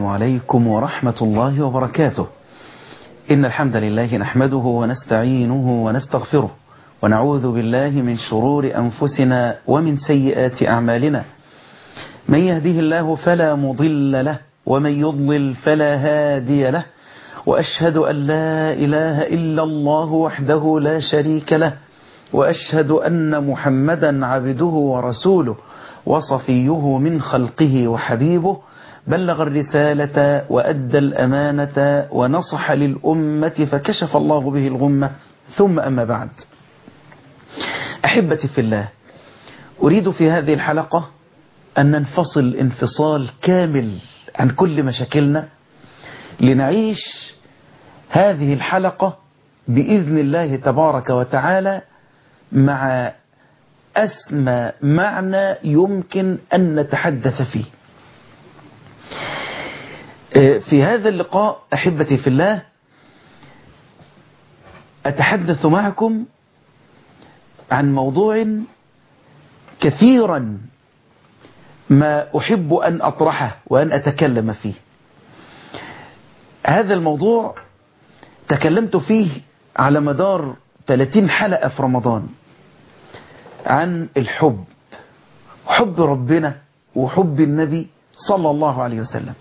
عليكم ورحمة الله وبركاته إن الحمد لله نحمده ونستعينه ونستغفره ونعوذ بالله من شرور أنفسنا ومن سيئات أعمالنا من يهده الله فلا مضل له ومن يضلل فلا هادي له وأشهد أن لا إله إلا الله وحده لا شريك له وأشهد أن محمدا عبده ورسوله وصفيه من خلقه وحبيبه بلغ الرسالة وأدى الأمانة ونصح للأمة فكشف الله به الغمة ثم أما بعد أحبتي في الله أريد في هذه الحلقة أن ننفصل انفصال كامل عن كل مشاكلنا لنعيش هذه الحلقة بإذن الله تبارك وتعالى مع أسمى معنى يمكن أن نتحدث فيه في هذا اللقاء أحبتي في الله أتحدث معكم عن موضوع كثيرا ما أحب أن أطرحه وأن أتكلم فيه هذا الموضوع تكلمت فيه على مدار 30 حلقة في رمضان عن الحب حب ربنا وحب النبي صلى الله عليه وسلم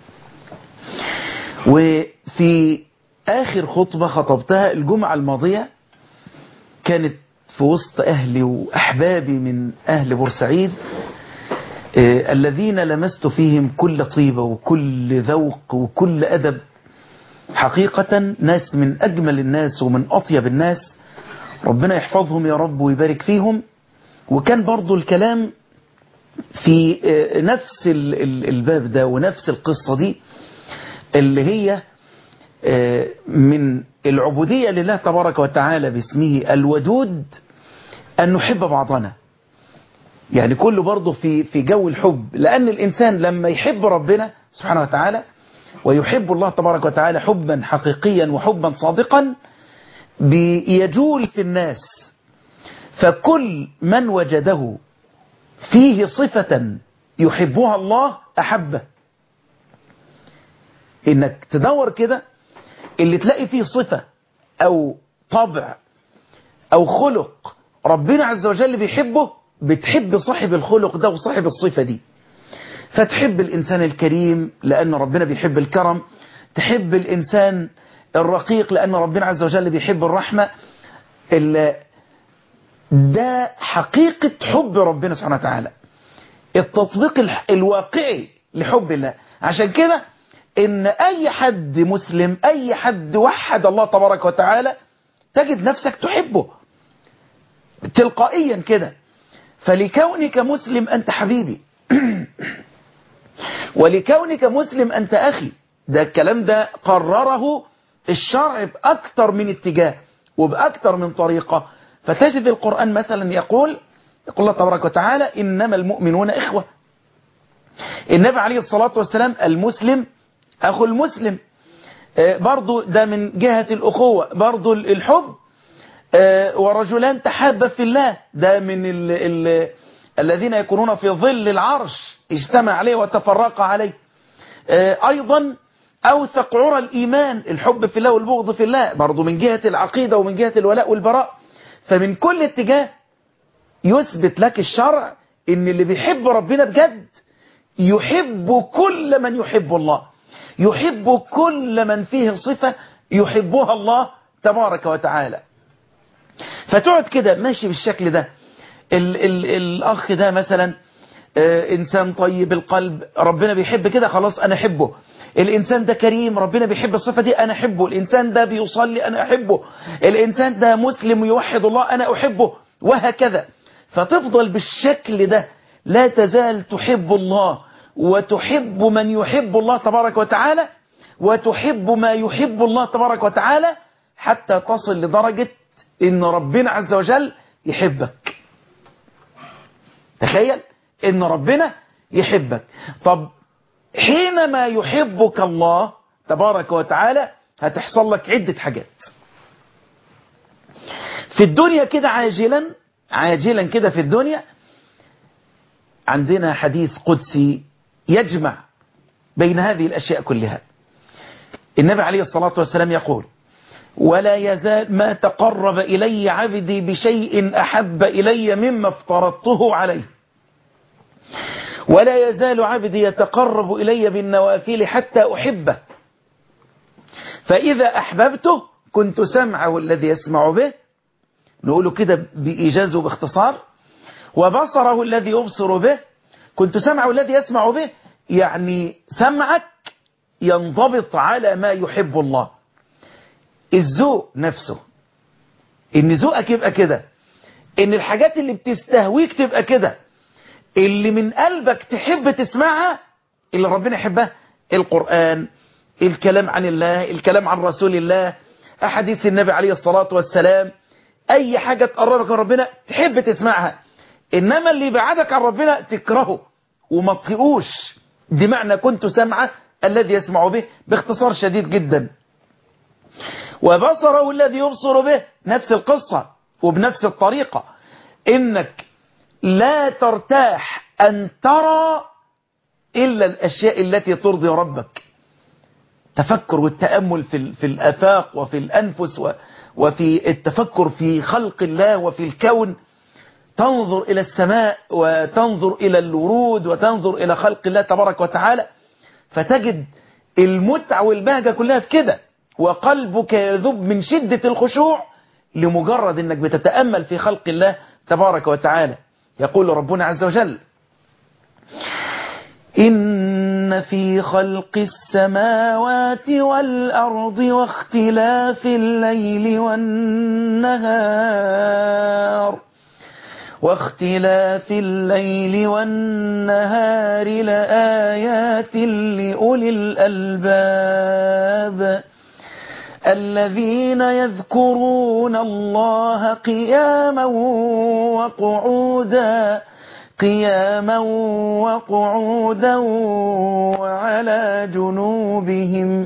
وفي آخر خطبة خطبتها الجمعة الماضية كانت في وسط أهلي وأحبابي من أهل بورسعيد آه الذين لمست فيهم كل طيبة وكل ذوق وكل أدب حقيقة ناس من أجمل الناس ومن أطيب الناس ربنا يحفظهم يا رب ويبارك فيهم وكان برضو الكلام في آه نفس الباب ده ونفس القصة دي اللي هي آه من العبودية لله تبارك وتعالى باسمه الودود أن نحب بعضنا يعني كله برضه في في جو الحب لأن الإنسان لما يحب ربنا سبحانه وتعالى ويحب الله تبارك وتعالى حبا حقيقيا وحبا صادقا بيجول في الناس فكل من وجده فيه صفة يحبها الله أحبه إنك تدور كده اللي تلاقي فيه صفة أو طبع أو خلق ربنا عز وجل بيحبه بتحب صاحب الخلق ده وصاحب الصفة دي فتحب الإنسان الكريم لأن ربنا بيحب الكرم تحب الإنسان الرقيق لأن ربنا عز وجل بيحب الرحمة ده حقيقة حب ربنا سبحانه وتعالى التطبيق الواقعي لحب الله عشان كده ان اي حد مسلم اي حد وحد الله تبارك وتعالى تجد نفسك تحبه تلقائيا كده فلكونك مسلم انت حبيبي ولكونك مسلم انت اخي ده الكلام ده قرره الشرع باكثر من اتجاه وباكثر من طريقة فتجد القرآن مثلا يقول يقول الله تبارك وتعالى انما المؤمنون اخوة النبي عليه الصلاة والسلام المسلم أخو المسلم برضو ده من جهة الأخوة برضو الحب ورجلان تحابا في الله ده من ال ال الذين يكونون في ظل العرش اجتمع عليه وتفرق عليه أيضا أوثق عرى الإيمان الحب في الله والبغض في الله برضو من جهة العقيدة ومن جهة الولاء والبراء فمن كل اتجاه يثبت لك الشرع ان اللي بيحب ربنا بجد يحب كل من يحب الله يحب كل من فيه صفة يحبها الله تبارك وتعالى فتقعد كده ماشي بالشكل ده ال ال الأخ ده مثلا آه إنسان طيب القلب ربنا بيحب كده خلاص أنا أحبه الإنسان ده كريم ربنا بيحب الصفة دي أنا أحبه الإنسان ده بيصلي أنا أحبه الإنسان ده مسلم يوحد الله أنا أحبه وهكذا فتفضل بالشكل ده لا تزال تحب الله وتحب من يحب الله تبارك وتعالى وتحب ما يحب الله تبارك وتعالى حتى تصل لدرجة ان ربنا عز وجل يحبك تخيل ان ربنا يحبك طب حينما يحبك الله تبارك وتعالى هتحصل لك عدة حاجات في الدنيا كده عاجلا عاجلا كده في الدنيا عندنا حديث قدسي يجمع بين هذه الأشياء كلها النبي عليه الصلاة والسلام يقول ولا يزال ما تقرب إلي عبدي بشيء أحب إلي مما افترضته عليه ولا يزال عبدي يتقرب إلي بالنوافل حتى أحبه فإذا أحببته كنت سمعه الذي يسمع به نقوله كده بإيجاز وباختصار وبصره الذي يبصر به كنت سمعه الذي يسمع به يعني سمعك ينضبط على ما يحب الله الذوق نفسه ان ذوقك يبقى كده ان الحاجات اللي بتستهويك تبقى كده اللي من قلبك تحب تسمعها اللي ربنا يحبها القرآن الكلام عن الله الكلام عن رسول الله أحاديث النبي عليه الصلاة والسلام أي حاجة تقربك من ربنا تحب تسمعها إنما اللي يبعدك عن ربنا تكرهه وما تطيقوش دي معنى كنت سمعه الذي يسمع به باختصار شديد جدا وبصره الذي يبصر به نفس القصة وبنفس الطريقة إنك لا ترتاح أن ترى إلا الأشياء التي ترضي ربك تفكر والتأمل في, في الأفاق وفي الأنفس وفي التفكر في خلق الله وفي الكون تنظر إلى السماء وتنظر إلى الورود وتنظر إلى خلق الله تبارك وتعالى فتجد المتعة والبهجة كلها في كده وقلبك يذب من شدة الخشوع لمجرد أنك بتتأمل في خلق الله تبارك وتعالى يقول ربنا عز وجل إن في خلق السماوات والأرض واختلاف الليل والنهار واختلاف الليل والنهار لآيات لأولي الألباب الذين يذكرون الله قياما وقعودا قياما وقعودا وعلى جنوبهم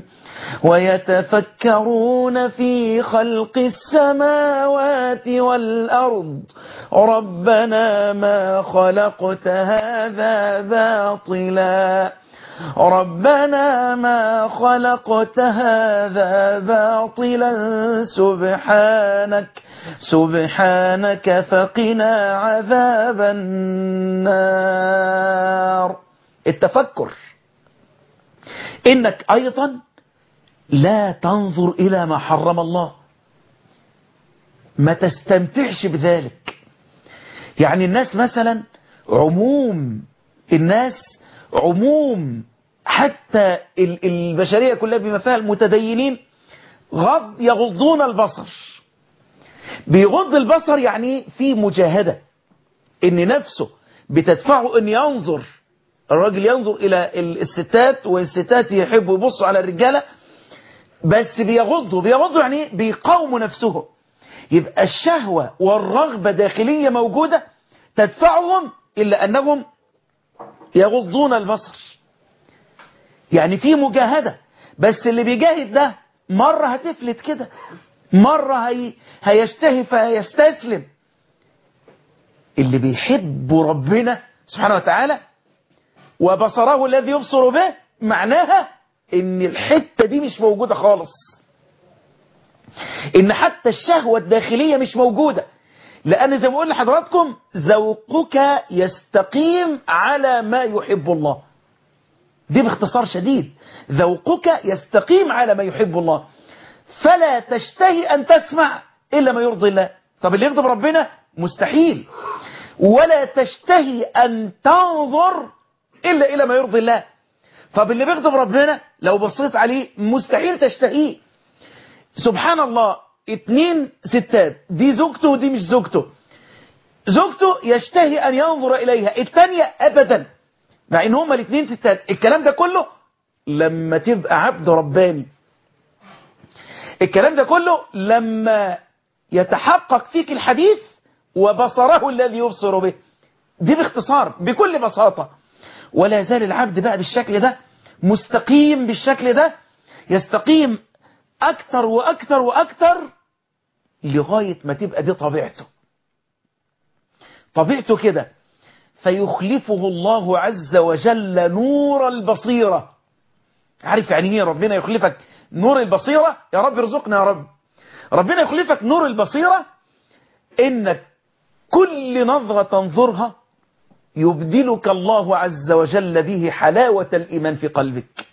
ويتفكرون في خلق السماوات والأرض ربنا ما خلقت هذا باطلا ربنا ما خلقت هذا باطلا سبحانك سبحانك فقنا عذاب النار التفكر إنك أيضا لا تنظر إلى ما حرم الله ما تستمتعش بذلك يعني الناس مثلا عموم الناس عموم حتى البشرية كلها بما فيها المتدينين غض يغضون البصر بيغض البصر يعني في مجاهدة ان نفسه بتدفعه ان ينظر الراجل ينظر الى الستات والستات يحبوا يبصوا على الرجالة بس بيغضوا بيغضوا يعني بيقاوموا نفسهم يبقى الشهوة والرغبة داخلية موجودة تدفعهم إلا أنهم يغضون البصر يعني في مجاهدة بس اللي بيجاهد ده مرة هتفلت كده مرة هي هيشتهي فيستسلم اللي بيحب ربنا سبحانه وتعالى وبصره الذي يبصر به معناها ان الحتة دي مش موجودة خالص ان حتى الشهوة الداخلية مش موجودة لان زي ما بقول لحضراتكم ذوقك يستقيم على ما يحب الله دي باختصار شديد ذوقك يستقيم على ما يحب الله فلا تشتهي أن تسمع إلا ما يرضي الله طب اللي يغضب ربنا مستحيل ولا تشتهي أن تنظر إلا إلى ما يرضي الله طب اللي بيغضب ربنا لو بصيت عليه مستحيل تشتهيه سبحان الله اتنين ستات دي زوجته ودي مش زوجته زوجته يشتهي أن ينظر إليها الثانية أبدا مع إن هما الاتنين ستات الكلام ده كله لما تبقى عبد رباني الكلام ده كله لما يتحقق فيك الحديث وبصره الذي يبصر به دي باختصار بكل بساطة ولا يزال العبد بقى بالشكل ده مستقيم بالشكل ده يستقيم أكتر وأكتر وأكتر لغاية ما تبقى دي طبيعته طبيعته كده فيخلفه الله عز وجل نور البصيرة عارف يعني ايه ربنا يخلفك نور البصيرة يا رب ارزقنا يا رب ربنا يخلفك نور البصيرة انك كل نظرة تنظرها يبدلك الله عز وجل به حلاوة الإيمان في قلبك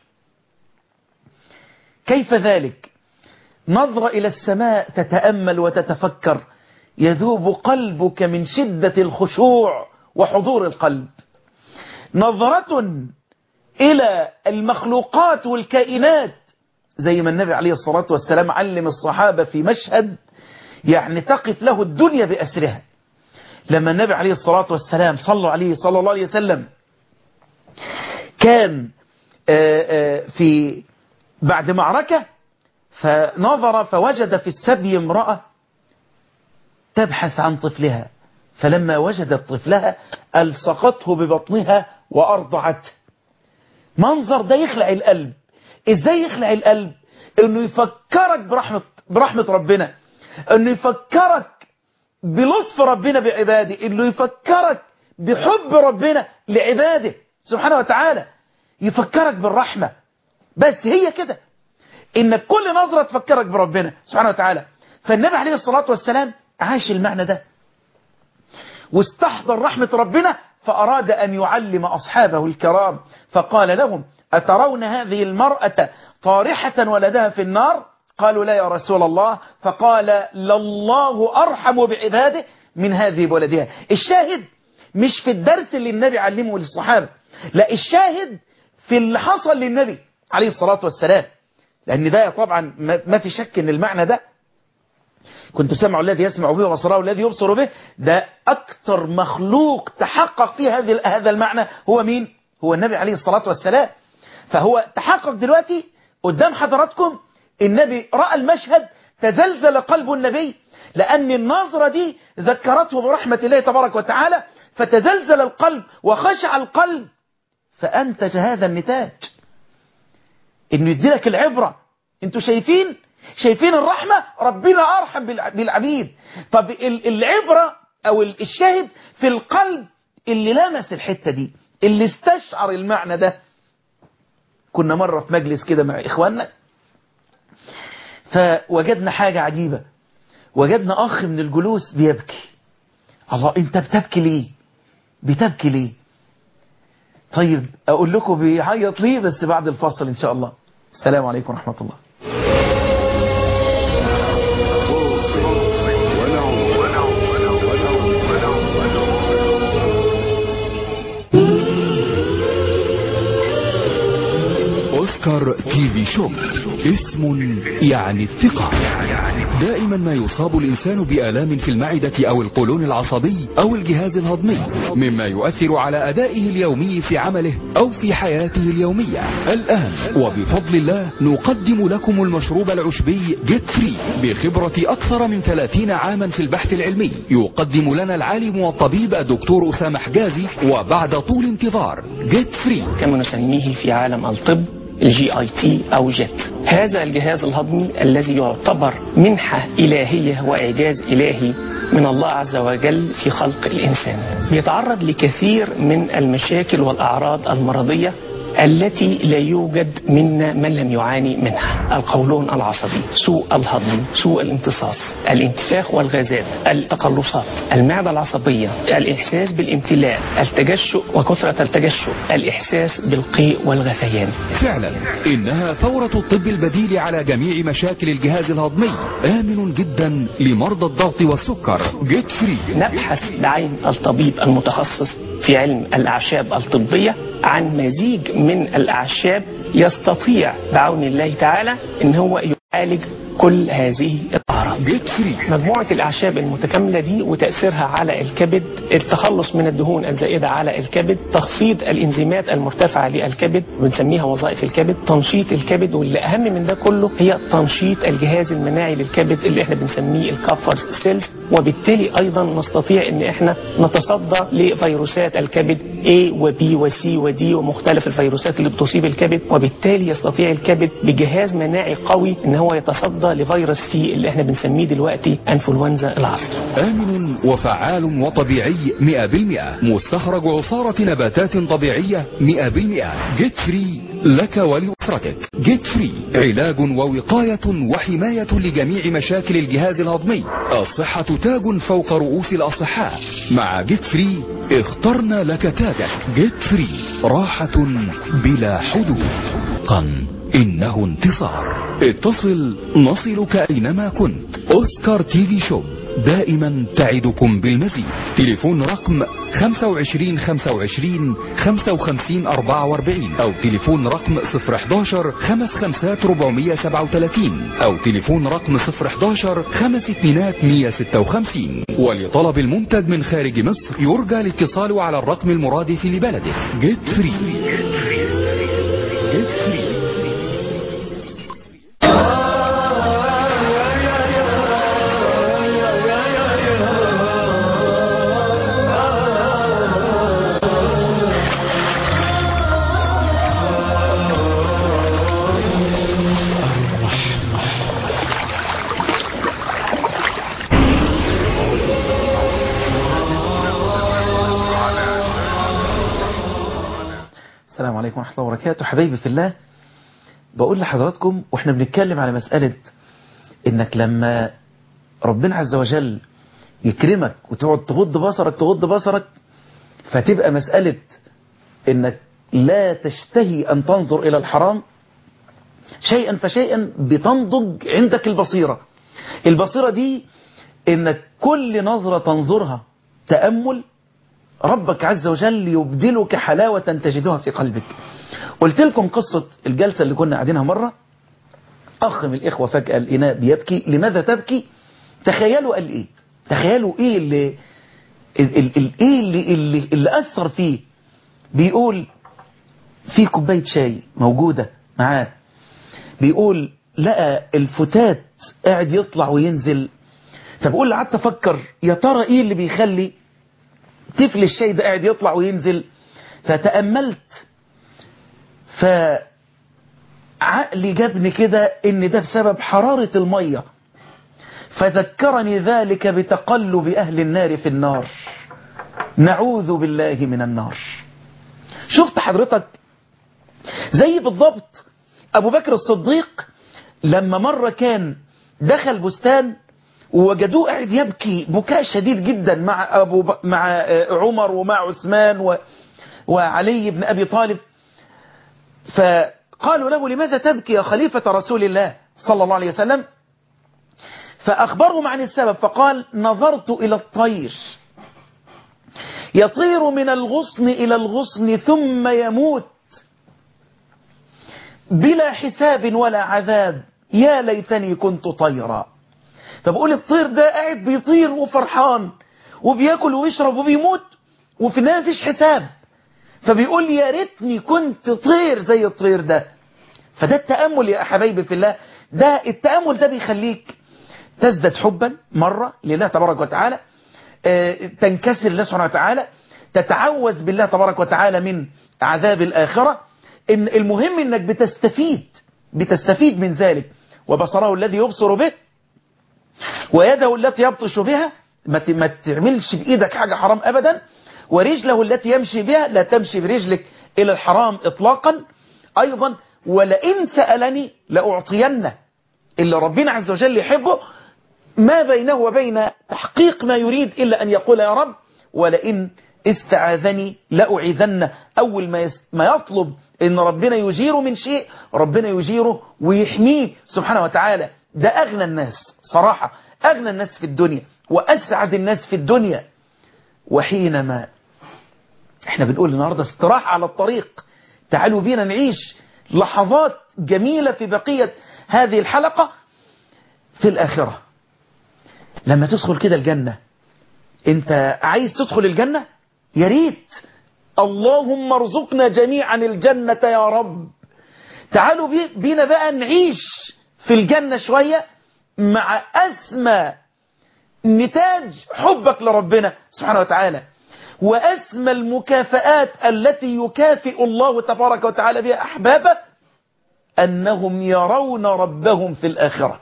كيف ذلك نظرة إلى السماء تتأمل وتتفكر يذوب قلبك من شدة الخشوع وحضور القلب نظرة إلى المخلوقات والكائنات زي ما النبي عليه الصلاة والسلام علم الصحابة في مشهد يعني تقف له الدنيا بأسرها لما النبي عليه الصلاة والسلام صلوا عليه صلى الله عليه وسلم كان في بعد معركة فنظر فوجد في السبي امرأة تبحث عن طفلها فلما وجدت طفلها ألصقته ببطنها وأرضعته منظر ده يخلع القلب ازاي يخلع القلب انه يفكرك برحمة, برحمة ربنا انه يفكرك بلطف ربنا بعباده انه يفكرك بحب ربنا لعباده سبحانه وتعالى يفكرك بالرحمة بس هي كده انك كل نظرة تفكرك بربنا سبحانه وتعالى فالنبي عليه الصلاة والسلام عاش المعنى ده واستحضر رحمة ربنا فأراد أن يعلم أصحابه الكرام فقال لهم أترون هذه المرأة طارحة ولدها في النار قالوا لا يا رسول الله فقال لله أرحم بعباده من هذه بولدها الشاهد مش في الدرس اللي النبي علمه للصحابة لا الشاهد في اللي حصل للنبي عليه الصلاة والسلام لأن ده طبعا ما في شك ان المعنى ده كنت سمع الذي يسمع به وبصره الذي يبصر به ده أكثر مخلوق تحقق فيه هذه هذا المعنى هو مين هو النبي عليه الصلاة والسلام فهو تحقق دلوقتي قدام حضراتكم النبي رأى المشهد تزلزل قلب النبي لأن النظرة دي ذكرته برحمة الله تبارك وتعالى فتزلزل القلب وخشع القلب فأنتج هذا النتاج إنه يديلك العبرة انتوا شايفين شايفين الرحمة ربنا أرحم بالعبيد طب العبرة أو الشاهد في القلب اللي لمس الحتة دي اللي استشعر المعنى ده كنا مرة في مجلس كده مع إخواننا فوجدنا حاجة عجيبة وجدنا أخ من الجلوس بيبكي الله أنت بتبكي ليه بتبكي ليه طيب أقول لكم بيعيط ليه بس بعد الفصل إن شاء الله السلام عليكم ورحمة الله أوسكار تي في شوب اسم يعني الثقة دائما ما يصاب الإنسان بآلام في المعدة أو القولون العصبي أو الجهاز الهضمي مما يؤثر على أدائه اليومي في عمله أو في حياته اليومية الآن وبفضل الله نقدم لكم المشروب العشبي جيت فري بخبرة أكثر من 30 عاما في البحث العلمي يقدم لنا العالم والطبيب الدكتور أسامة حجازي وبعد طول انتظار جيت فري كما نسميه في عالم الطب الجي اي تي او جيت هذا الجهاز الهضمي الذي يعتبر منحة إلهية وإعجاز إلهي من الله عز وجل في خلق الإنسان بيتعرض لكثير من المشاكل والأعراض المرضية التي لا يوجد منا من لم يعاني منها القولون العصبي سوء الهضم سوء الامتصاص الانتفاخ والغازات التقلصات المعدة العصبية الإحساس بالامتلاء التجشؤ وكثرة التجشؤ الإحساس بالقيء والغثيان فعلا إنها ثورة الطب البديل على جميع مشاكل الجهاز الهضمي آمن جدا لمرضى الضغط والسكر جيت فري نبحث بعين الطبيب المتخصص في علم الأعشاب الطبية عن مزيج من الأعشاب يستطيع بعون الله تعالى ان هو يعالج كل هذه الأعراض جيت فري مجموعة الأعشاب المتكاملة دي وتأثيرها على الكبد التخلص من الدهون الزائدة على الكبد تخفيض الإنزيمات المرتفعة للكبد بنسميها وظائف الكبد تنشيط الكبد واللي أهم من ده كله هي تنشيط الجهاز المناعي للكبد اللي احنا بنسميه الكفر سيلز وبالتالي أيضا نستطيع ان احنا نتصدى لفيروسات الكبد A و B و C و D ومختلف الفيروسات اللي بتصيب الكبد وبالتالي يستطيع الكبد بجهاز مناعي قوي ان هو يتصدى لفيروس سي اللي احنا بنسميه دلوقتي انفلونزا العصر آمن وفعال وطبيعي 100% مستخرج عصارة نباتات طبيعية 100% جيت فري لك ولأسرتك جيت فري علاج ووقاية وحماية لجميع مشاكل الجهاز الهضمي الصحة تاج فوق رؤوس الأصحاء مع جيت فري اخترنا لك تاجك جيت فري راحة بلا حدود قن إنه انتصار اتصل نصلك أينما كنت أوسكار تي في شوب دائما تعدكم بالمزيد تليفون رقم 25 25 55 44 او تليفون رقم 011 55 437 او تليفون رقم 011 5 اتنينات 156 ولطلب المنتج من خارج مصر يرجى الاتصال على الرقم المرادف لبلده جيت فري جيت فري السلام عليكم ورحمة الله وبركاته حبايبي في الله بقول لحضراتكم واحنا بنتكلم على مسألة انك لما ربنا عز وجل يكرمك وتقعد تغض بصرك تغض بصرك فتبقى مسألة انك لا تشتهي ان تنظر الى الحرام شيئا فشيئا بتنضج عندك البصيرة البصيرة دي انك كل نظرة تنظرها تأمل ربك عز وجل يبدلك حلاوة تجدها في قلبك قلت لكم قصة الجلسة اللي كنا قاعدينها مرة أخ من الإخوة فجأة الإناء بيبكي لماذا تبكي تخيلوا قال إيه تخيلوا إيه اللي ال ال ال إيه اللي, اللي, اللي أثر فيه بيقول في كوباية شاي موجودة معاه بيقول لقى الفتات قاعد يطلع وينزل فبقول قعدت أفكر يا ترى إيه اللي بيخلي طفل الشاي ده قاعد يطلع وينزل فتأملت فعقلي جابني كده ان ده بسبب حرارة المية فذكرني ذلك بتقلب أهل النار في النار نعوذ بالله من النار شفت حضرتك زي بالضبط أبو بكر الصديق لما مرة كان دخل بستان ووجدوه قاعد يبكي بكاء شديد جدا مع أبو ب... مع عمر ومع عثمان و... وعلي بن أبي طالب فقالوا له لماذا تبكي يا خليفة رسول الله صلى الله عليه وسلم فأخبرهم عن السبب فقال نظرت إلى الطير يطير من الغصن إلى الغصن ثم يموت بلا حساب ولا عذاب يا ليتني كنت طيرا فبقول الطير ده قاعد بيطير وفرحان وبياكل ويشرب وبيموت وفي النهايه مفيش حساب فبيقول يا ريتني كنت طير زي الطير ده فده التأمل يا حبايبي في الله ده التأمل ده بيخليك تزداد حبا مرة لله تبارك وتعالى تنكسر لله سبحانه وتعالى تتعوذ بالله تبارك وتعالى من عذاب الآخرة إن المهم انك بتستفيد بتستفيد من ذلك وبصره الذي يبصر به ويده التي يبطش بها ما تعملش بإيدك حاجة حرام أبدا ورجله التي يمشي بها لا تمشي برجلك إلى الحرام إطلاقا أيضا ولئن سألني لأعطينه إلا ربنا عز وجل يحبه ما بينه وبين تحقيق ما يريد إلا أن يقول يا رب ولئن استعاذني لأعيذنه أول ما ما يطلب إن ربنا يجيره من شيء ربنا يجيره ويحميه سبحانه وتعالى ده أغنى الناس صراحة أغنى الناس في الدنيا وأسعد الناس في الدنيا وحينما احنا بنقول النهاردة استراحة على الطريق تعالوا بينا نعيش لحظات جميلة في بقية هذه الحلقة في الآخرة لما تدخل كده الجنة انت عايز تدخل الجنة يا ريت اللهم ارزقنا جميعا الجنة يا رب تعالوا بينا بقى نعيش في الجنة شوية مع أسمى نتاج حبك لربنا سبحانه وتعالى وأسمى المكافآت التي يكافئ الله تبارك وتعالى بها أحبابه أنهم يرون ربهم في الآخرة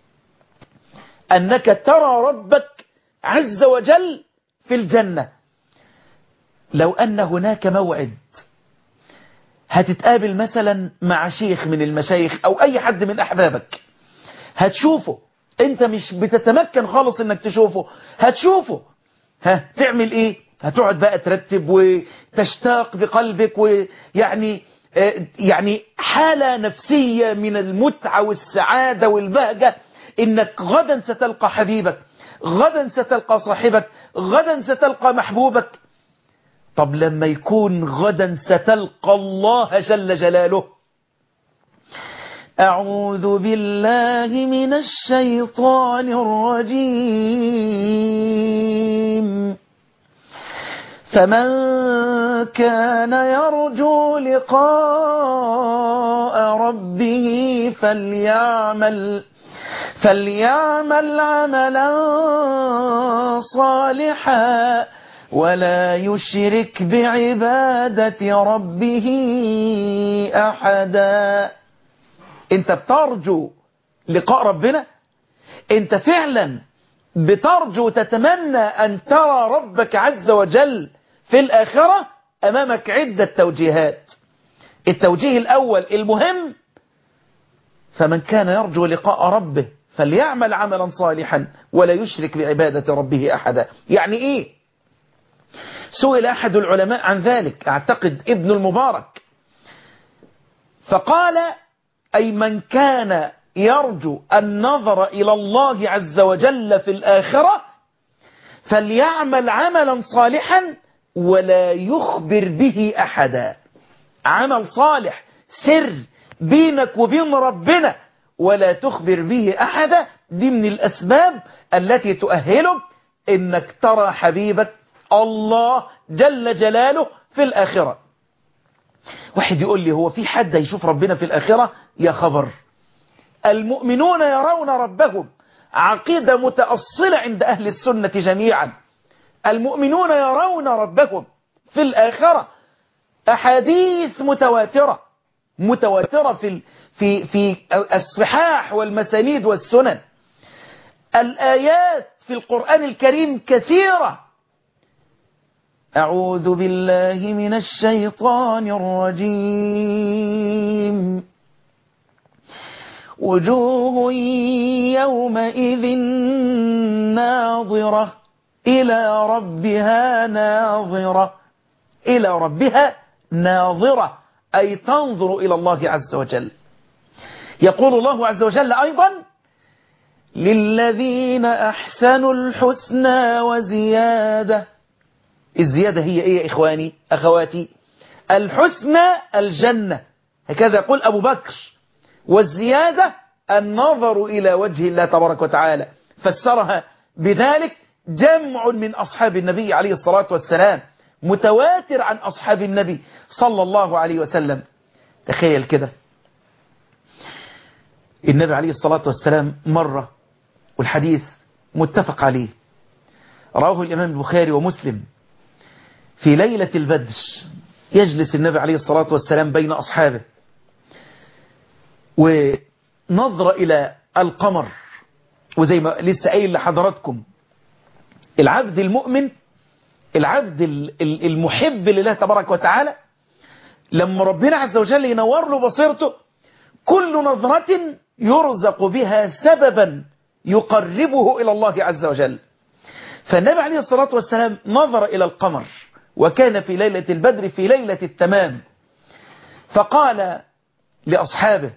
أنك ترى ربك عز وجل في الجنة لو أن هناك موعد هتتقابل مثلا مع شيخ من المشايخ او اي حد من احبابك هتشوفه انت مش بتتمكن خالص انك تشوفه هتشوفه ها تعمل ايه هتقعد بقى ترتب وتشتاق بقلبك ويعني يعني حالة نفسية من المتعة والسعادة والبهجة انك غدا ستلقى حبيبك غدا ستلقى صاحبك غدا ستلقى محبوبك طب لما يكون غدا ستلقى الله جل جلاله أعوذ بالله من الشيطان الرجيم فمن كان يرجو لقاء ربه فليعمل فليعمل عملا صالحا ولا يشرك بعبادة ربه أحدا انت بترجو لقاء ربنا انت فعلا بترجو تتمنى أن ترى ربك عز وجل في الآخرة أمامك عدة توجيهات التوجيه الأول المهم فمن كان يرجو لقاء ربه فليعمل عملا صالحا ولا يشرك بعبادة ربه أحدا يعني إيه سئل أحد العلماء عن ذلك أعتقد ابن المبارك فقال أي من كان يرجو النظر إلى الله عز وجل في الآخرة فليعمل عملا صالحا ولا يخبر به أحدا عمل صالح سر بينك وبين ربنا ولا تخبر به أحدا دي من الأسباب التي تؤهلك إنك ترى حبيبك الله جل جلاله في الآخرة واحد يقول لي هو في حد يشوف ربنا في الآخرة يا خبر المؤمنون يرون ربهم عقيدة متأصلة عند أهل السنة جميعا المؤمنون يرون ربهم في الآخرة أحاديث متواترة متواترة في في في الصحاح والمسانيد والسنن الآيات في القرآن الكريم كثيرة أعوذ بالله من الشيطان الرجيم وجوه يومئذ ناظرة إلى ربها ناظرة إلى ربها ناظرة أي تنظر إلى الله عز وجل يقول الله عز وجل أيضا للذين أحسنوا الحسنى وزيادة الزيادة هي إيه يا إخواني أخواتي الحسنى الجنة هكذا يقول أبو بكر والزيادة النظر إلى وجه الله تبارك وتعالى فسرها بذلك جمع من أصحاب النبي عليه الصلاة والسلام متواتر عن أصحاب النبي صلى الله عليه وسلم تخيل كده النبي عليه الصلاة والسلام مرة والحديث متفق عليه رواه الإمام البخاري ومسلم في ليلة البدر يجلس النبي عليه الصلاة والسلام بين أصحابه ونظر إلى القمر وزي ما لسه قايل لحضراتكم العبد المؤمن العبد المحب لله تبارك وتعالى لما ربنا عز وجل ينور له بصيرته كل نظرة يرزق بها سببا يقربه إلى الله عز وجل فالنبي عليه الصلاة والسلام نظر إلى القمر وكان في ليلة البدر في ليلة التمام فقال لأصحابه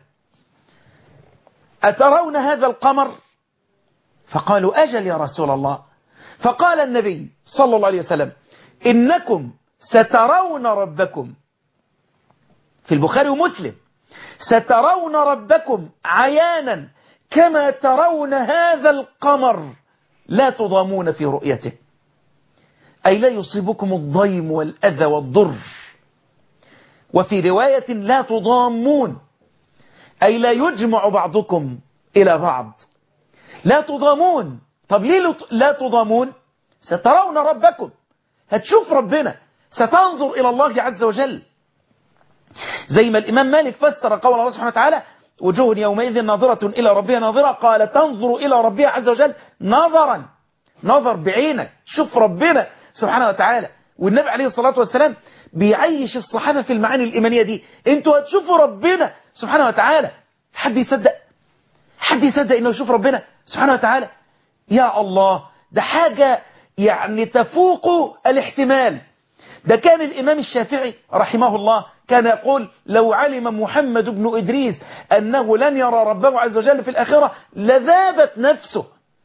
أترون هذا القمر فقالوا أجل يا رسول الله فقال النبي صلى الله عليه وسلم إنكم سترون ربكم في البخاري ومسلم سترون ربكم عيانا كما ترون هذا القمر لا تضامون في رؤيته أي لا يصيبكم الضيم والأذى والضر وفي رواية لا تضامون أي لا يجمع بعضكم إلى بعض لا تضامون طب ليه لا تضامون سترون ربكم هتشوف ربنا ستنظر إلى الله عز وجل زي ما الإمام مالك فسر قول الله سبحانه وتعالى وجوه يومئذ ناظرة إلى ربها ناظرة قال تنظر إلى ربها عز وجل نظرا نظر بعينك شوف ربنا سبحانه وتعالى والنبي عليه الصلاة والسلام بيعيش الصحابة في المعاني الإيمانية دي انتوا هتشوفوا ربنا سبحانه وتعالى حد يصدق حد يصدق انه يشوف ربنا سبحانه وتعالى يا الله ده حاجة يعني تفوق الاحتمال ده كان الإمام الشافعي رحمه الله كان يقول لو علم محمد بن إدريس أنه لن يرى ربه عز وجل في الآخرة لذابت نفسه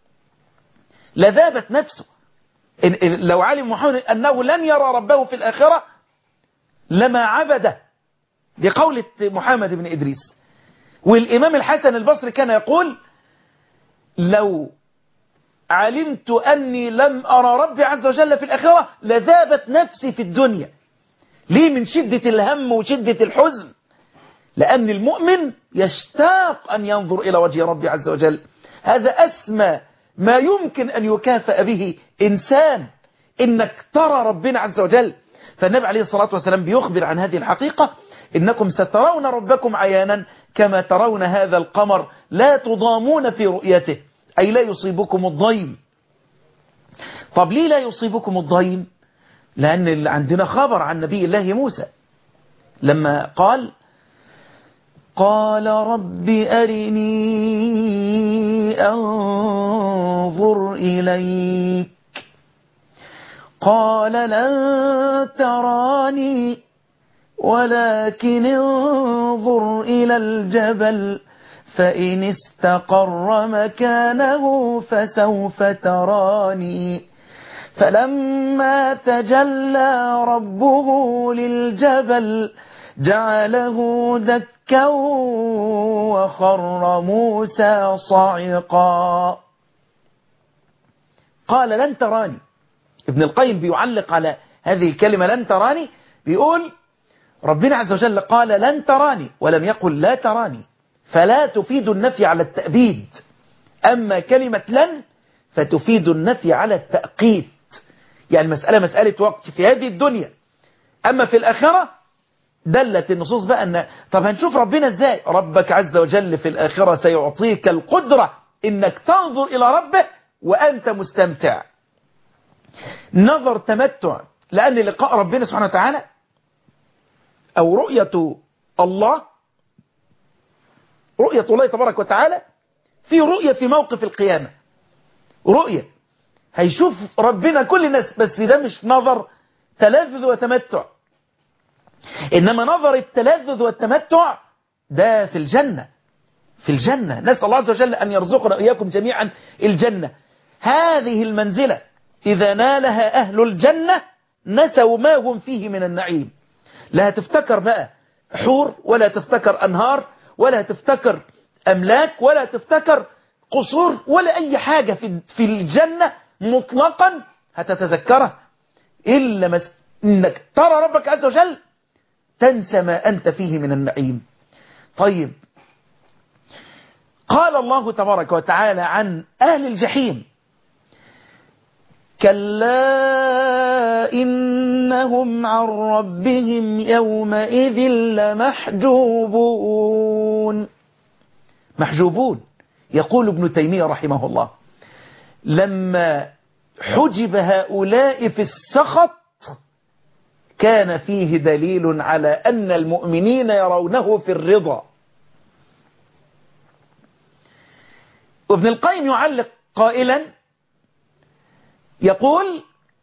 لذابت نفسه إن إن لو علم محمد أنه لن يرى ربه في الآخرة لما عبده دي قولة محمد بن إدريس والإمام الحسن البصري كان يقول لو علمت أني لم أرى ربي عز وجل في الآخرة لذابت نفسي في الدنيا ليه من شدة الهم وشدة الحزن لأن المؤمن يشتاق أن ينظر إلى وجه ربي عز وجل هذا أسمى ما يمكن أن يكافأ به إنسان إنك ترى ربنا عز وجل فالنبي عليه الصلاة والسلام بيخبر عن هذه الحقيقة إنكم سترون ربكم عيانا كما ترون هذا القمر لا تضامون في رؤيته أي لا يصيبكم الضيم طب ليه لا يصيبكم الضيم لأن عندنا خبر عن نبي الله موسى لما قال قال رب أرني أنظر إليك قال لن تراني ولكن انظر إلى الجبل فإن استقر مكانه فسوف تراني فلما تجلى ربه للجبل جعله دكا وخر موسى صعقا قال لن تراني ابن القيم بيعلق على هذه الكلمة لن تراني بيقول ربنا عز وجل قال لن تراني ولم يقل لا تراني فلا تفيد النفي على التأبيد أما كلمة لن فتفيد النفي على التأقيت يعني مسألة مسألة وقت في هذه الدنيا أما في الآخرة دلت النصوص بقى أن طب هنشوف ربنا إزاي ربك عز وجل في الآخرة سيعطيك القدرة إنك تنظر إلى ربه وأنت مستمتع نظر تمتع لأن لقاء ربنا سبحانه وتعالى أو رؤية الله رؤية الله تبارك وتعالى في رؤية في موقف القيامة رؤية هيشوف ربنا كل الناس بس ده مش نظر تلذذ وتمتع إنما نظر التلذذ والتمتع ده في الجنة في الجنة نسأل الله عز وجل أن يرزقنا إياكم جميعا الجنة هذه المنزلة إذا نالها أهل الجنة نسوا ما هم فيه من النعيم لا تفتكر بقى حور ولا تفتكر أنهار ولا تفتكر أملاك ولا تفتكر قصور ولا أي حاجة في في الجنة مطلقا هتتذكرها إلا مس... إنك ترى ربك عز وجل تنسى ما أنت فيه من النعيم طيب قال الله تبارك وتعالى عن أهل الجحيم كلا إنهم عن ربهم يومئذ لمحجوبون محجوبون يقول ابن تيمية رحمه الله لما حجب هؤلاء في السخط كان فيه دليل على أن المؤمنين يرونه في الرضا وابن القيم يعلق قائلا يقول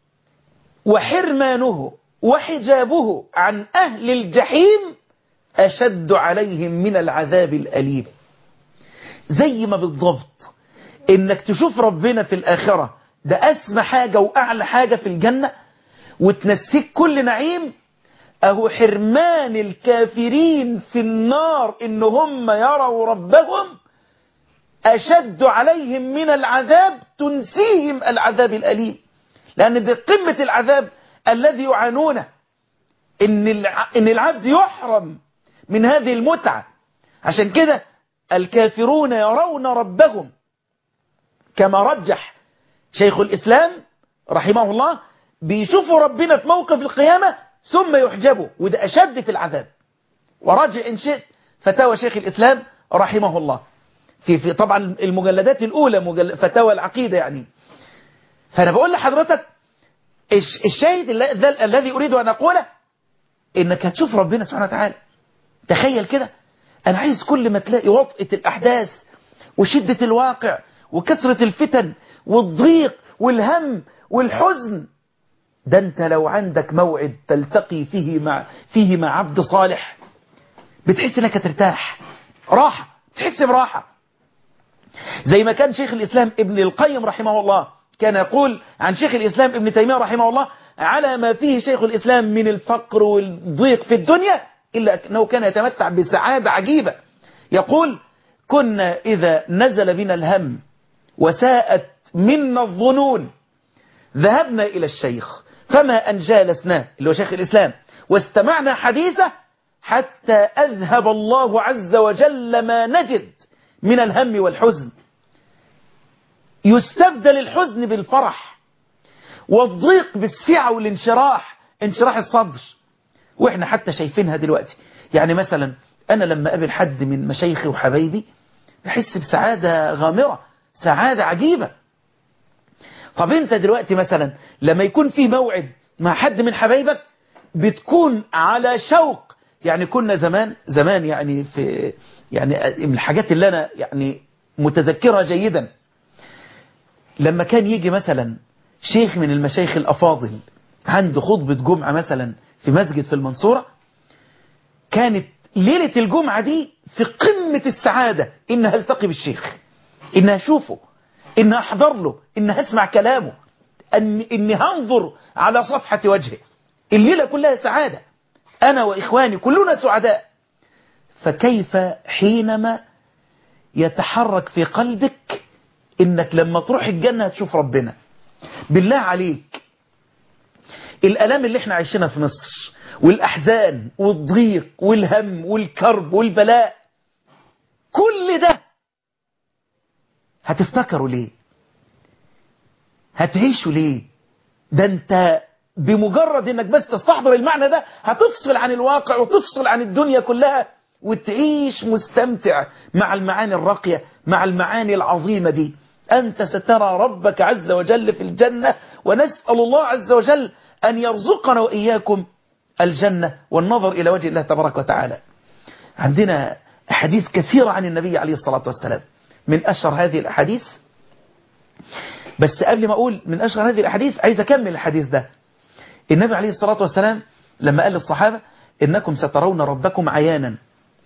وحرمانه وحجابه عن أهل الجحيم أشد عليهم من العذاب الأليم زي ما بالضبط إنك تشوف ربنا في الآخرة ده أسمى حاجة وأعلى حاجة في الجنة وتنسيك كل نعيم أهو حرمان الكافرين في النار إن هم يروا ربهم أشد عليهم من العذاب تنسيهم العذاب الأليم لأن دي قمة العذاب الذي يعانونه إن إن العبد يحرم من هذه المتعة عشان كده الكافرون يرون ربهم كما رجح شيخ الإسلام رحمه الله بيشوفوا ربنا في موقف القيامة ثم يحجبوا وده أشد في العذاب وراجع إن شئت فتاوى شيخ الإسلام رحمه الله في, في طبعا المجلدات الأولى مجل فتاوى العقيدة يعني فأنا بقول لحضرتك الشاهد الذي أريد أن أقوله انك هتشوف ربنا سبحانه وتعالى تخيل كده انا عايز كل ما تلاقي وطئة الاحداث وشدة الواقع وكثرة الفتن والضيق والهم والحزن ده انت لو عندك موعد تلتقي فيه مع فيه مع عبد صالح بتحس انك هترتاح راحة تحس براحة زي ما كان شيخ الإسلام ابن القيم رحمه الله كان يقول عن شيخ الإسلام ابن تيمية رحمه الله على ما فيه شيخ الإسلام من الفقر والضيق في الدنيا إلا أنه كان يتمتع بسعادة عجيبة يقول كنا إذا نزل بنا الهم وساءت منا الظنون ذهبنا إلى الشيخ فما أن جالسناه اللي هو شيخ الإسلام واستمعنا حديثه حتى أذهب الله عز وجل ما نجد من الهم والحزن يستبدل الحزن بالفرح والضيق بالسعة والانشراح انشراح الصدر واحنا حتى شايفينها دلوقتي يعني مثلا انا لما اقابل حد من مشايخي وحبايبي بحس بسعادة غامرة سعادة عجيبة طب انت دلوقتي مثلا لما يكون في موعد مع حد من حبايبك بتكون على شوق يعني كنا زمان زمان يعني في يعني من الحاجات اللي انا يعني متذكرها جيدا لما كان يجي مثلا شيخ من المشايخ الافاضل عنده خطبة جمعة مثلا في مسجد في المنصورة كانت ليلة الجمعة دي في قمة السعادة إن هلتقي بالشيخ إن هشوفه إن أحضر له إن هسمع كلامه أن إني هنظر على صفحة وجهه الليلة كلها سعادة أنا وإخواني كلنا سعداء فكيف حينما يتحرك في قلبك إنك لما تروح الجنة هتشوف ربنا بالله عليك الألام اللي احنا عايشينها في مصر والأحزان والضيق والهم والكرب والبلاء كل ده هتفتكروا ليه هتعيشوا ليه ده انت بمجرد انك بس تستحضر المعنى ده هتفصل عن الواقع وتفصل عن الدنيا كلها وتعيش مستمتع مع المعاني الراقية مع المعاني العظيمة دي أنت سترى ربك عز وجل في الجنة ونسأل الله عز وجل أن يرزقنا وإياكم الجنة والنظر إلى وجه الله تبارك وتعالى عندنا أحاديث كثيرة عن النبي عليه الصلاة والسلام من أشهر هذه الأحاديث بس قبل ما أقول من أشهر هذه الأحاديث عايز أكمل الحديث ده النبي عليه الصلاة والسلام لما قال للصحابة إنكم سترون ربكم عيانا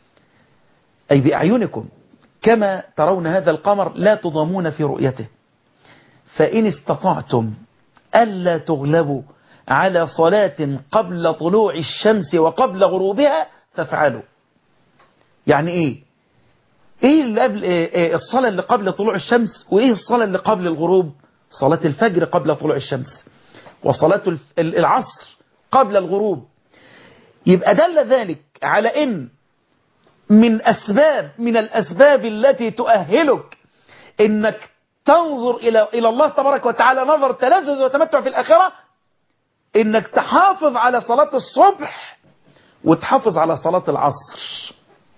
أي بأعينكم كما ترون هذا القمر لا تضامون في رؤيته فإن استطعتم ألا تغلبوا على صلاة قبل طلوع الشمس وقبل غروبها فافعلوا يعني ايه ايه اللي قبل إيه الصلاة اللي قبل طلوع الشمس وايه الصلاة اللي قبل الغروب صلاة الفجر قبل طلوع الشمس وصلاة العصر قبل الغروب يبقى دل ذلك على ان من اسباب من الاسباب التي تؤهلك انك تنظر الى الى الله تبارك وتعالى نظر تلذذ وتمتع في الاخره انك تحافظ على صلاة الصبح وتحافظ على صلاة العصر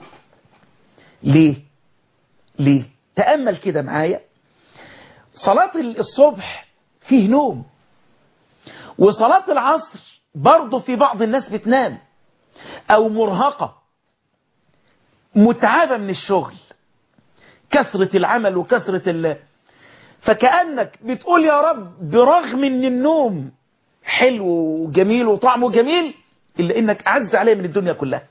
ليه ليه تأمل كده معايا صلاة الصبح فيه نوم وصلاة العصر برضه في بعض الناس بتنام او مرهقة متعبة من الشغل كثرة العمل وكثرة ال... فكأنك بتقول يا رب برغم ان النوم حلو وجميل وطعمه جميل إلا إنك أعز عليه من الدنيا كلها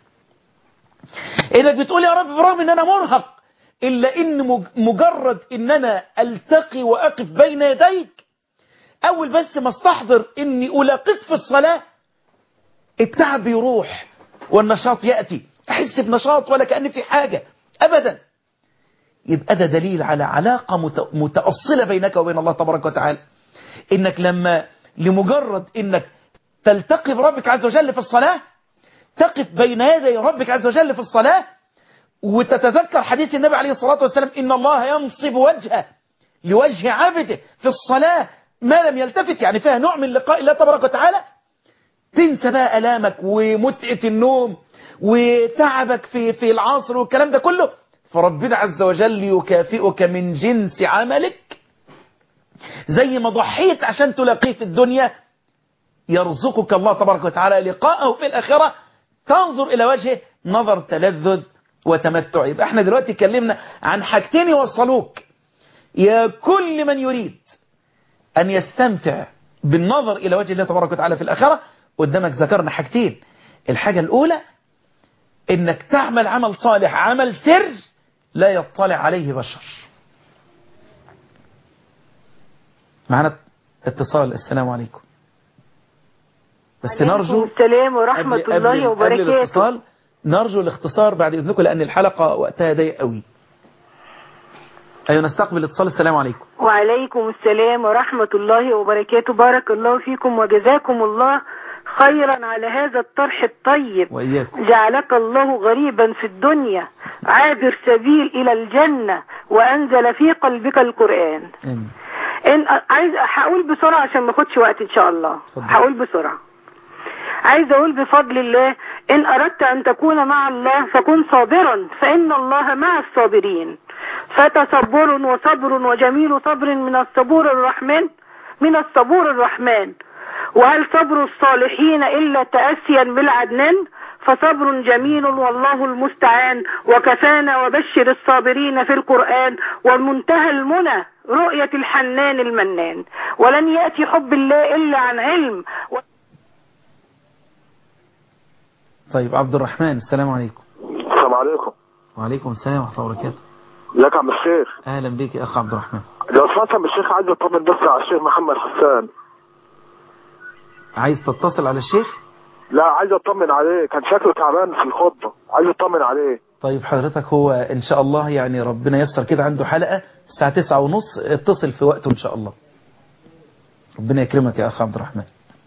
إنك بتقول يا رب برغم إن أنا مرهق إلا إن مجرد إن أنا ألتقي وأقف بين يديك أول بس ما استحضر إني ألاقيك في الصلاة التعب يروح والنشاط يأتي أحس بنشاط ولا كأن في حاجة أبدا يبقى ده دليل على علاقة متأصلة بينك وبين الله تبارك وتعالى إنك لما لمجرد انك تلتقي بربك عز وجل في الصلاة تقف بين يدي ربك عز وجل في الصلاة وتتذكر حديث النبي عليه الصلاة والسلام إن الله ينصب وجهه لوجه عبده في الصلاة ما لم يلتفت يعني فيها نوع من لقاء الله تبارك وتعالى تنسى بقى ألامك ومتعة النوم وتعبك في في العصر والكلام ده كله فربنا عز وجل يكافئك من جنس عملك زي ما ضحيت عشان تلاقيه في الدنيا يرزقك الله تبارك وتعالى لقاءه في الآخرة تنظر إلى وجهه نظر تلذذ وتمتع يبقى احنا دلوقتي اتكلمنا عن حاجتين يوصلوك يا كل من يريد أن يستمتع بالنظر إلى وجه الله تبارك وتعالى في الآخرة قدامك ذكرنا حاجتين الحاجة الأولى إنك تعمل عمل صالح عمل سر لا يطلع عليه بشر معنا اتصال السلام عليكم بس نرجو السلام ورحمة قبل- الله قبل- قبل وبركاته الاتصال نرجو الاختصار بعد إذنكم لأن الحلقة وقتها ضيق قوي أيوة نستقبل اتصال السلام عليكم وعليكم السلام ورحمة الله وبركاته بارك الله فيكم وجزاكم الله خيرا على هذا الطرح الطيب وإياكم جعلك الله غريبا في الدنيا عابر سبيل إلى الجنة وأنزل في قلبك القرآن آمين إن عايز هقول بسرعة عشان ما اخدش وقت إن شاء الله اتفضل. هقول بسرعة عايز أقول بفضل الله إن أردت أن تكون مع الله فكن صابرا فإن الله مع الصابرين فتصبر وصبر وجميل صبر من الصبور الرحمن من الصبور الرحمن وهل صبر الصالحين إلا تأسيا بالعدنان فصبر جميل والله المستعان وكفانا وبشر الصابرين في القرآن ومنتهى المنى رؤية الحنان المنان ولن يأتي حب الله إلا عن علم طيب عبد الرحمن السلام عليكم السلام عليكم وعليكم السلام ورحمة الله وبركاته ازيك يا عم الشيخ أهلا بك يا أخ عبد الرحمن لو سمحت يا عم الشيخ عايز اطمن بس على الشيخ محمد حسان عايز تتصل على الشيخ لا عايز اطمن عليه كان شكله تعبان في الخطبه عايز اطمن عليه طيب حضرتك هو إن شاء الله يعني ربنا يسر كده عنده حلقة الساعة تسعة ونص اتصل في وقته إن شاء الله ربنا يكرمك يا أخ عبد الرحمن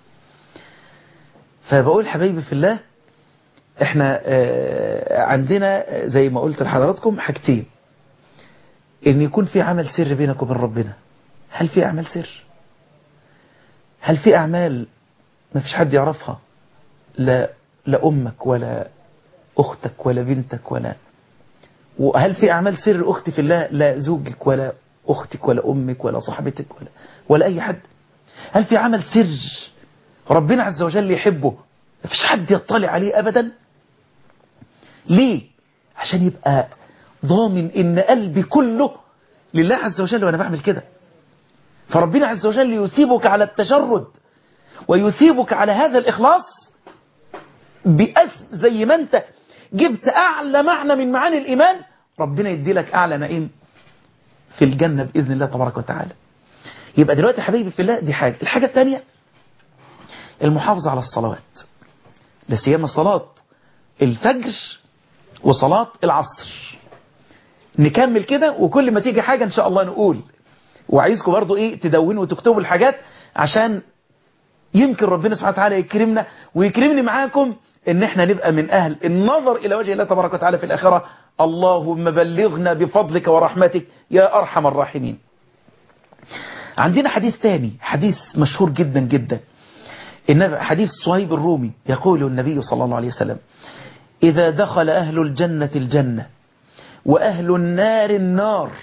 فبقول حبايبي في الله احنا آه، عندنا آه، زي ما قلت لحضراتكم حاجتين ان يكون في عمل سر بينك وبين ربنا هل في اعمال سر هل في اعمال ما فيش حد يعرفها لا لا امك ولا اختك ولا بنتك ولا وهل في اعمال سر اختي في الله لا زوجك ولا اختك ولا امك ولا صاحبتك ولا ولا اي حد هل في عمل سر ربنا عز وجل يحبه مفيش حد يطلع عليه ابدا ليه عشان يبقى ضامن ان قلبي كله لله عز وجل وانا بعمل كده فربنا عز وجل يثيبك على التجرد ويثيبك على هذا الاخلاص بأس زي ما انت جبت اعلى معنى من معاني الايمان ربنا يدي لك اعلى نعيم في الجنة باذن الله تبارك وتعالى يبقى دلوقتي يا حبيبي في الله دي حاجة الحاجة الثانية المحافظة على الصلوات لا سيما صلاة الفجر وصلاة العصر نكمل كده وكل ما تيجي حاجة ان شاء الله نقول وعايزكم برضو ايه تدونوا وتكتبوا الحاجات عشان يمكن ربنا سبحانه وتعالى يكرمنا ويكرمني معاكم ان احنا نبقى من اهل النظر الى وجه الله تبارك وتعالى في الاخرة اللهم بلغنا بفضلك ورحمتك يا ارحم الراحمين عندنا حديث تاني حديث مشهور جدا جدا النبي حديث صهيب الرومي يقول النبي صلى الله عليه وسلم إذا دخل أهل الجنة الجنة وأهل النار النار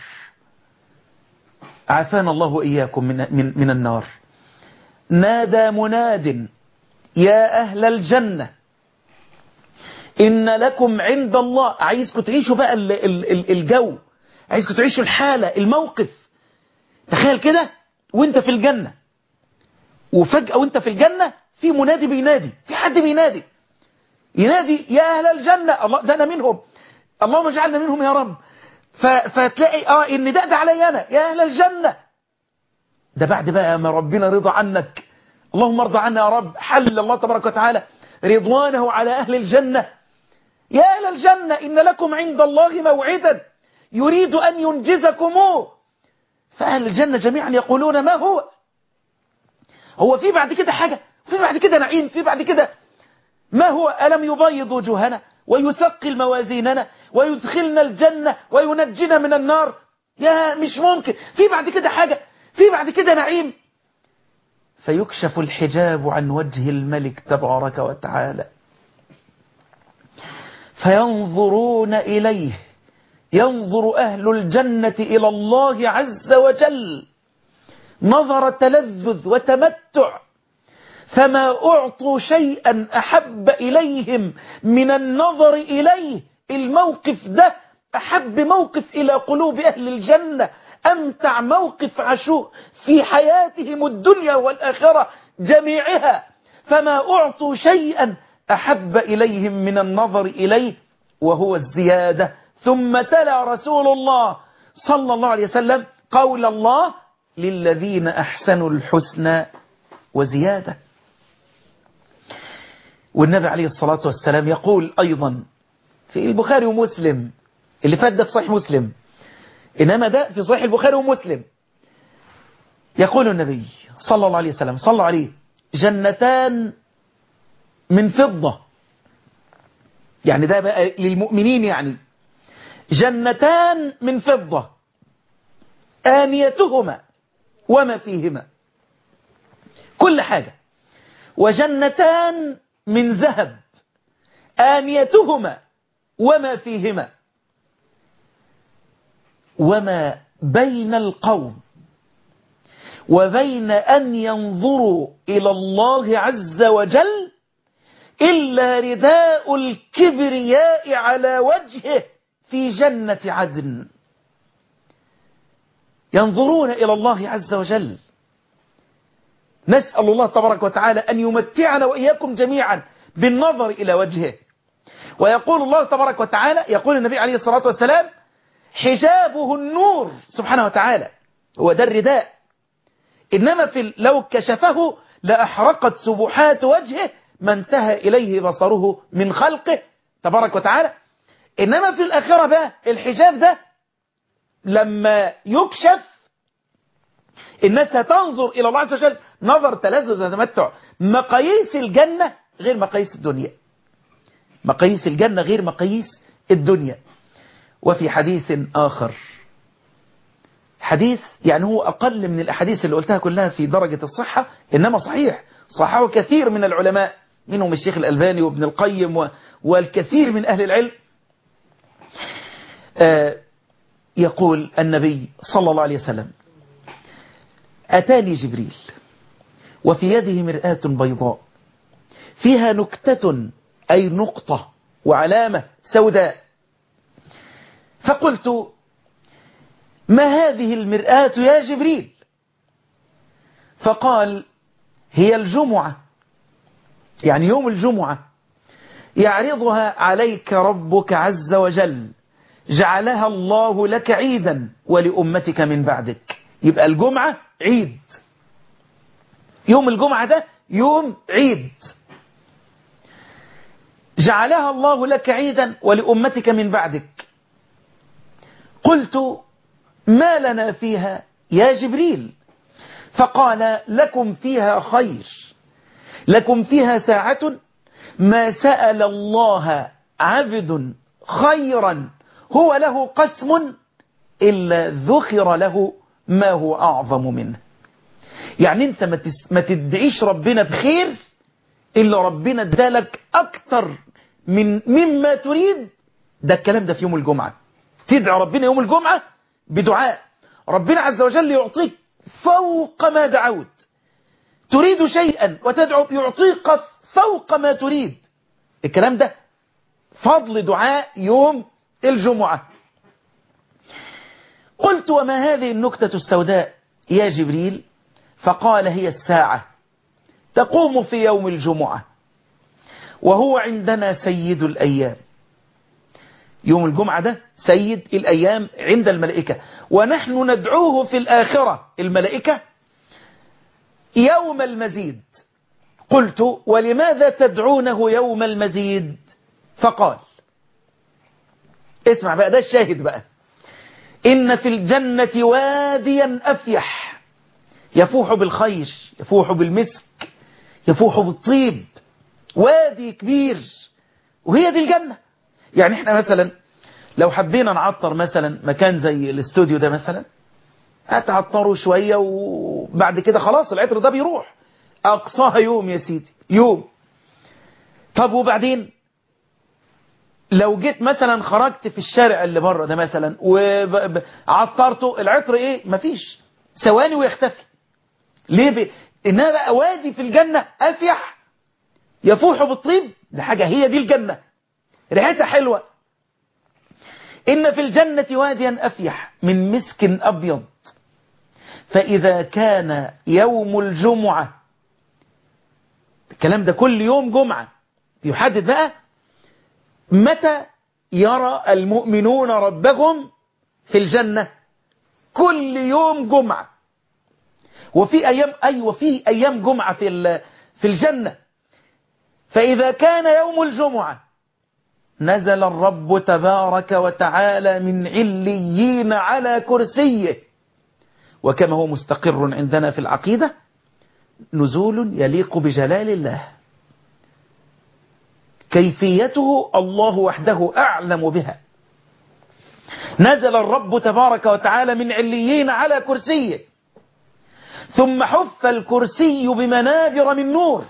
عافانا الله وإياكم من, من, من النار نادى مناد يا أهل الجنة إن لكم عند الله عايزكم تعيشوا بقى ال- ال- ال- الجو عايزكم تعيشوا الحالة الموقف تخيل كده وانت في الجنة وفجأة وانت في الجنة في منادي بينادي في حد بينادي ينادي يا أهل الجنة الله ده أنا منهم اللهم اجعلنا منهم يا رب ف- فتلاقي اه النداء ده علي أنا يا أهل الجنة ده بعد بقى ما ربنا رضى عنك اللهم ارضى عنا يا رب حل الله تبارك وتعالى رضوانه على أهل الجنة يا أهل الجنة إن لكم عند الله موعدا يريد أن ينجزكموه فأهل الجنة جميعا يقولون ما هو هو في بعد كده حاجة في بعد كده نعيم في بعد كده ما هو ألم يبيض وجوهنا ويثقل موازيننا ويدخلنا الجنة وينجينا من النار يا مش ممكن في بعد كده حاجة في بعد كده نعيم فيكشف الحجاب عن وجه الملك تبارك وتعالى فينظرون إليه ينظر أهل الجنة إلى الله عز وجل نظر تلذذ وتمتع فما أعطوا شيئا أحب إليهم من النظر إليه الموقف ده أحب موقف إلى قلوب أهل الجنة أمتع موقف عاشوه في حياتهم الدنيا والآخرة جميعها فما أعطوا شيئا أحب إليهم من النظر إليه وهو الزيادة ثم تلا رسول الله صلى الله عليه وسلم قول الله للذين أحسنوا الحسنى وزيادة والنبي عليه الصلاة والسلام يقول أيضا في البخاري ومسلم اللي فات ده في صحيح مسلم إنما ده في صحيح البخاري ومسلم يقول النبي صلى الله عليه وسلم صلى عليه جنتان من فضة يعني ده بقى للمؤمنين يعني جنتان من فضة آنيتهما وما فيهما كل حاجة وجنتان من ذهب آنيتهما وما فيهما وما بين القوم وبين أن ينظروا إلى الله عز وجل إلا رداء الكبرياء على وجهه في جنة عدن ينظرون إلى الله عز وجل نسأل الله تبارك وتعالى أن يمتعنا وإياكم جميعا بالنظر إلى وجهه ويقول الله تبارك وتعالى يقول النبي عليه الصلاة والسلام حجابه النور سبحانه وتعالى هو ده الرداء إنما في لو كشفه لأحرقت سبحات وجهه ما انتهى إليه بصره من خلقه تبارك وتعالى إنما في الآخرة بقى الحجاب ده لما يكشف الناس هتنظر إلى الله عز وجل نظر تلذذ وتمتع مقاييس الجنة غير مقاييس الدنيا مقاييس الجنة غير مقاييس الدنيا وفي حديث آخر حديث يعني هو أقل من الأحاديث اللي قلتها كلها في درجة الصحة إنما صحيح صححه كثير من العلماء منهم الشيخ الألباني وابن القيم و... والكثير من أهل العلم آه يقول النبي صلى الله عليه وسلم أتاني جبريل وفي يده مرآة بيضاء فيها نكتة أي نقطة وعلامة سوداء فقلت ما هذه المرآة يا جبريل فقال هي الجمعة يعني يوم الجمعة يعرضها عليك ربك عز وجل جعلها الله لك عيدا ولأمتك من بعدك يبقى الجمعة عيد يوم الجمعة ده يوم عيد جعلها الله لك عيدا ولأمتك من بعدك قلت ما لنا فيها يا جبريل فقال لكم فيها خير لكم فيها ساعة ما سأل الله عبد خيرا هو له قسم إلا ذخر له ما هو أعظم منه يعني انت ما, تس... ما تدعيش ربنا بخير إلا ربنا ادالك أكتر من مما تريد ده الكلام ده في يوم الجمعة تدعي ربنا يوم الجمعة بدعاء ربنا عز وجل يعطيك فوق ما دعوت تريد شيئا وتدعو يعطيك فوق ما تريد الكلام ده فضل دعاء يوم الجمعة قلت وما هذه النكتة السوداء يا جبريل فقال هي الساعة تقوم في يوم الجمعة وهو عندنا سيد الأيام يوم الجمعة ده سيد الأيام عند الملائكة ونحن ندعوه في الآخرة الملائكة يوم المزيد قلت ولماذا تدعونه يوم المزيد فقال اسمع بقى ده الشاهد بقى إن في الجنة واديا أفيح يفوح بالخير يفوح بالمسك يفوح بالطيب وادي كبير وهي دي الجنة يعني احنا مثلا لو حبينا نعطر مثلا مكان زي الاستوديو ده مثلا هتعطره شوية وبعد كده خلاص العطر ده بيروح أقصاها يوم يا سيدي يوم طب وبعدين لو جيت مثلا خرجت في الشارع اللي بره ده مثلا وعطرته العطر ايه مفيش ثواني ويختفي ليه ب... إنها بقى وادي في الجنة أفيح يفوح بالطيب ده حاجة هي دي الجنة ريحتها حلوة إن في الجنة واديا أفيح من مسك أبيض فإذا كان يوم الجمعة الكلام ده كل يوم جمعة يحدد بقى متى يرى المؤمنون ربهم في الجنة كل يوم جمعة وفي أيام أيوة في أيام جمعة في في الجنة فإذا كان يوم الجمعة نزل الرب تبارك وتعالى من عليين على كرسيه وكما هو مستقر عندنا في العقيدة نزول يليق بجلال الله كيفيته الله وحده أعلم بها نزل الرب تبارك وتعالى من عليين على كرسيه ثم حف الكرسي بمنابر من نور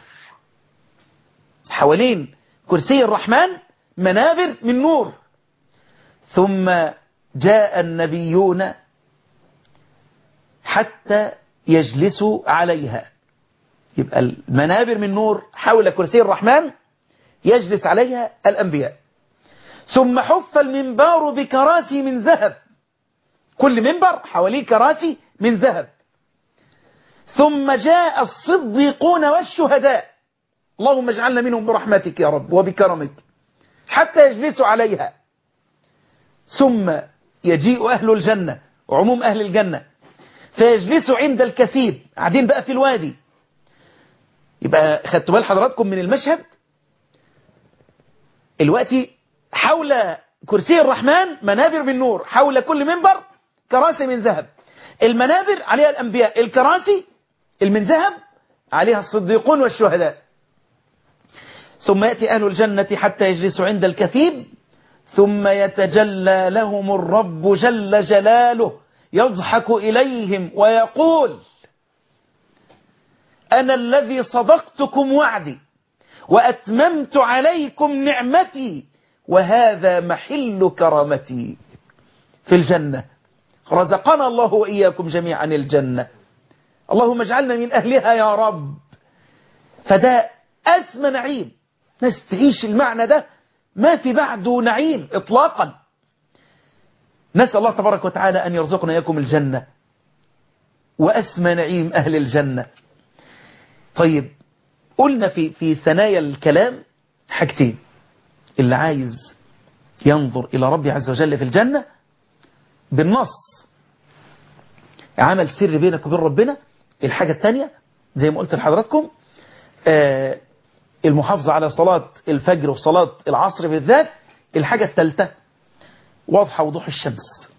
حوالين كرسي الرحمن منابر من نور ثم جاء النبيون حتى يجلسوا عليها يبقى المنابر من نور حول كرسي الرحمن يجلس عليها الأنبياء ثم حف المنبار بكراسي من ذهب كل منبر حواليه كراسي من ذهب ثم جاء الصديقون والشهداء اللهم اجعلنا منهم برحمتك يا رب وبكرمك حتى يجلسوا عليها ثم يجيء أهل الجنة وعموم أهل الجنة فيجلسوا عند الكثيب قاعدين بقى في الوادي يبقى خدتوا بال حضراتكم من المشهد الوقت حول كرسي الرحمن منابر من نور حول كل منبر كراسي من ذهب المنابر عليها الأنبياء الكراسي المن ذهب عليها الصديقون والشهداء ثم يأتي أهل الجنة حتى يجلسوا عند الكثيب ثم يتجلى لهم الرب جل جلاله يضحك إليهم ويقول أنا الذي صدقتكم وعدي وأتممت عليكم نعمتي وهذا محل كرامتي في الجنة رزقنا الله وإياكم جميعا الجنة اللهم اجعلنا من أهلها يا رب فده أسمى نعيم ناس تعيش المعنى ده ما في بعده نعيم إطلاقا نسأل الله تبارك وتعالى أن يرزقنا إياكم الجنة وأسمى نعيم أهل الجنة طيب قلنا في في ثنايا الكلام حاجتين اللي عايز ينظر إلى ربي عز وجل في الجنة بالنص عمل سر بينك وبين ربنا الحاجة الثانية زي ما قلت لحضراتكم آه المحافظة على صلاة الفجر وصلاة العصر بالذات الحاجة الثالثة واضحة وضوح الشمس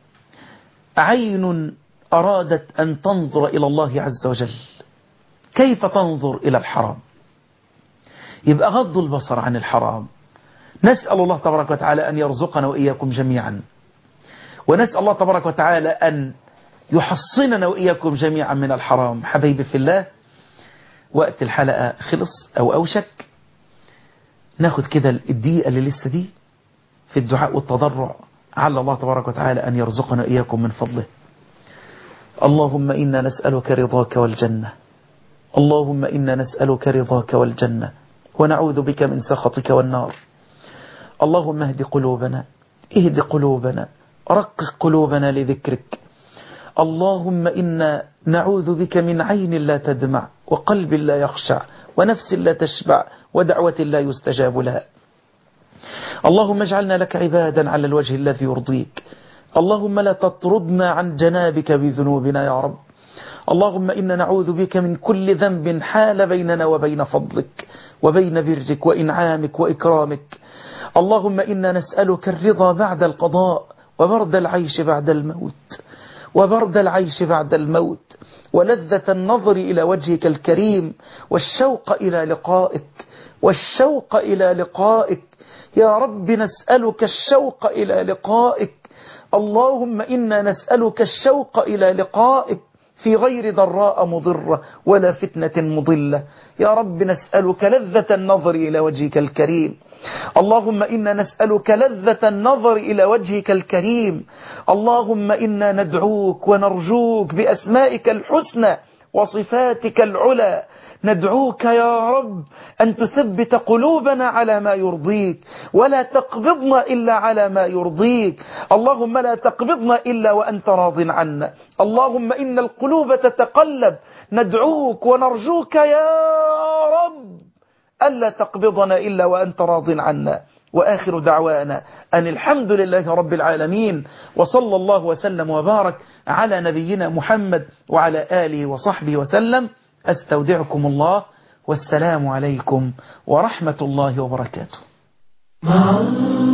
عين أرادت أن تنظر إلى الله عز وجل كيف تنظر إلى الحرام يبقى غض البصر عن الحرام نسأل الله تبارك وتعالى أن يرزقنا وإياكم جميعا ونسأل الله تبارك وتعالى أن يحصننا وإياكم جميعا من الحرام حبيبي في الله وقت الحلقة خلص أو أوشك ناخد كده الدقيقة اللي لسه دي في الدعاء والتضرع على الله تبارك وتعالى أن يرزقنا إياكم من فضله اللهم إنا نسألك رضاك والجنة اللهم إنا نسألك رضاك والجنة ونعوذ بك من سخطك والنار اللهم اهد قلوبنا اهد قلوبنا رقق قلوبنا لذكرك اللهم إنا نعوذ بك من عين لا تدمع وقلب لا يخشع ونفس لا تشبع ودعوة لا يستجاب لها اللهم اجعلنا لك عبادا على الوجه الذي يرضيك اللهم لا تطردنا عن جنابك بذنوبنا يا رب اللهم إنا نعوذ بك من كل ذنب حال بيننا وبين فضلك وبين برك وإنعامك وإكرامك اللهم إنا نسألك الرضا بعد القضاء وبرد العيش بعد الموت وبرد العيش بعد الموت ولذة النظر إلى وجهك الكريم والشوق إلى لقائك والشوق إلى لقائك يا رب نسألك الشوق إلى لقائك اللهم إنا نسألك الشوق إلى لقائك في غير ضراء مضرة ولا فتنة مضلة يا رب نسألك لذة النظر إلى وجهك الكريم اللهم إنا نسألك لذة النظر إلى وجهك الكريم اللهم إنا ندعوك ونرجوك بأسمائك الحسنى وصفاتك العلى ندعوك يا رب أن تثبت قلوبنا على ما يرضيك ولا تقبضنا إلا على ما يرضيك اللهم لا تقبضنا إلا وأنت راض عنا اللهم إن القلوب تتقلب ندعوك ونرجوك يا رب ألا تقبضنا إلا وأنت راض عنا وآخر دعوانا أن الحمد لله رب العالمين وصلى الله وسلم وبارك على نبينا محمد وعلى آله وصحبه وسلم أستودعكم الله والسلام عليكم ورحمة الله وبركاته